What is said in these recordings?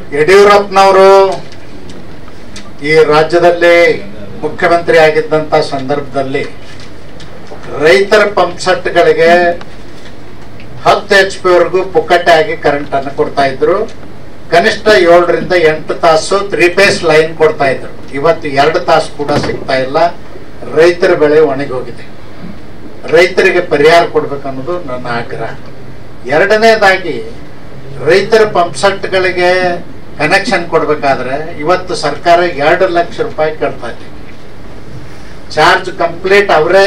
ಯಡಿಯೂರಪ್ಪನವರು ಈ ರಾಜ್ಯದಲ್ಲಿ ಮುಖ್ಯಮಂತ್ರಿ ಆಗಿದ್ದಂಥ ಸಂದರ್ಭದಲ್ಲಿ ರೈತರ ಪಂಪ್ ಸೆಟ್ಗಳಿಗೆ ಹತ್ತು ಎಚ್ ಪಿ ವರೆಗೂ ಪುಕ್ಕಟ್ಟೆ ಆಗಿ ಕರೆಂಟ್ ಅನ್ನು ಕೊಡ್ತಾ ಇದ್ರು ಕನಿಷ್ಠ ಏಳರಿಂದ ಎಂಟು ತಾಸು ತ್ರೀ ಫೇಸ್ ಲೈನ್ ಕೊಡ್ತಾ ಇದ್ರು ಇವತ್ತು ಎರಡು ತಾಸು ಕೂಡ ಸಿಗ್ತಾ ಇಲ್ಲ ರೈತರ ಬೆಳೆ ಒಣಗೋಗಿದೆ ರೈತರಿಗೆ ಪರಿಹಾರ ಕೊಡ್ಬೇಕನ್ನೋದು ನನ್ನ ಆಗ್ರಹ ಎರಡನೇದಾಗಿ ರೈತರ ಪಂಪ್ ಸೆಟ್ಗಳಿಗೆ ಕನೆಕ್ಷನ್ ಕೊಡ್ಬೇಕಾದ್ರೆ ಇವತ್ತು ಸರ್ಕಾರ ಎರಡು ಲಕ್ಷ ರೂಪಾಯಿ ಕೇಳ್ತಾ ಇದೆ ಚಾರ್ಜ್ ಕಂಪ್ಲೀಟ್ ಅವರೇ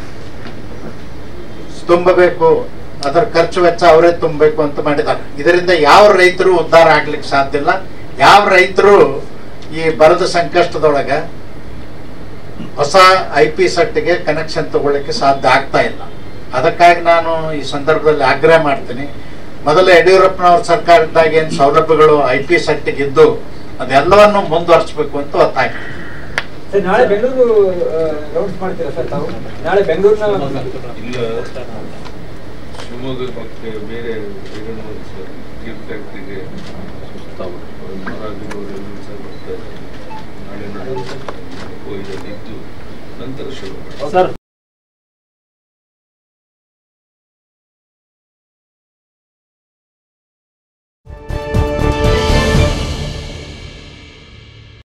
ತುಂಬಬೇಕು ಅದರ ಖರ್ಚು ವೆಚ್ಚ ಅವರೇ ತುಂಬಬೇಕು ಅಂತ ಮಾಡಿದ್ದಾರೆ ಇದರಿಂದ ಯಾವ ರೈತರು ಉದ್ಧಾರ ಆಗ್ಲಿಕ್ಕೆ ಸಾಧ್ಯ ಇಲ್ಲ ಯಾವ ರೈತರು ಈ ಬರದ ಸಂಕಷ್ಟದೊಳಗೆ ಹೊಸ ಐ ಪಿ ಸೆಟ್ಗೆ ಕನೆಕ್ಷನ್ ತಗೊಳ್ಳಿಕ್ಕೆ ಸಾಧ್ಯ ಆಗ್ತಾ ಇಲ್ಲ ಅದಕ್ಕಾಗಿ ನಾನು ಈ ಸಂದರ್ಭದಲ್ಲಿ ಆಗ್ರಹ ಮಾಡ್ತೀನಿ ಮೊದಲು ಯಡಿಯೂರಪ್ಪನವ್ರ ಸರ್ಕಾರದಾಗ ಏನು ಸೌಲಭ್ಯಗಳು ಐ ಪಿ ಸೆಟ್ಗೆ ಇದ್ದು ಅದೆಲ್ಲವನ್ನು ಮುಂದುವರಿಸಬೇಕು ಅಂತ ಒತ್ತಾಯ ಮಾಡ್ತೀನಿ. ಸರ್ ನಾಳೆ ಬೆಂಗಳೂರು ರೌಂಡ್ಸ್ ಮಾಡ್ತೀರಾ ಸರ್ ತಾವು ನಾಳೆ ಬೆಂಗಳೂರಿನ ಇಲ್ಲ ಶಿವಮೊಗ್ಗ ಮತ್ತೆ ಬೇರೆ ಏನೋ ಒಂದು ಸರ್ ಟೀರ್ ಫ್ಯಾಕ್ಟ್ರಿಗೆ ಮರಾಜಿನವರು ಎಲ್ಲರೂ ಸಹ ಬರ್ತಾರೆ ನಾಳೆ ನಾಳೆ ಹೋಗಿದ್ದು ನಂತರ ಶುರು ಮಾಡಿ ಸರ್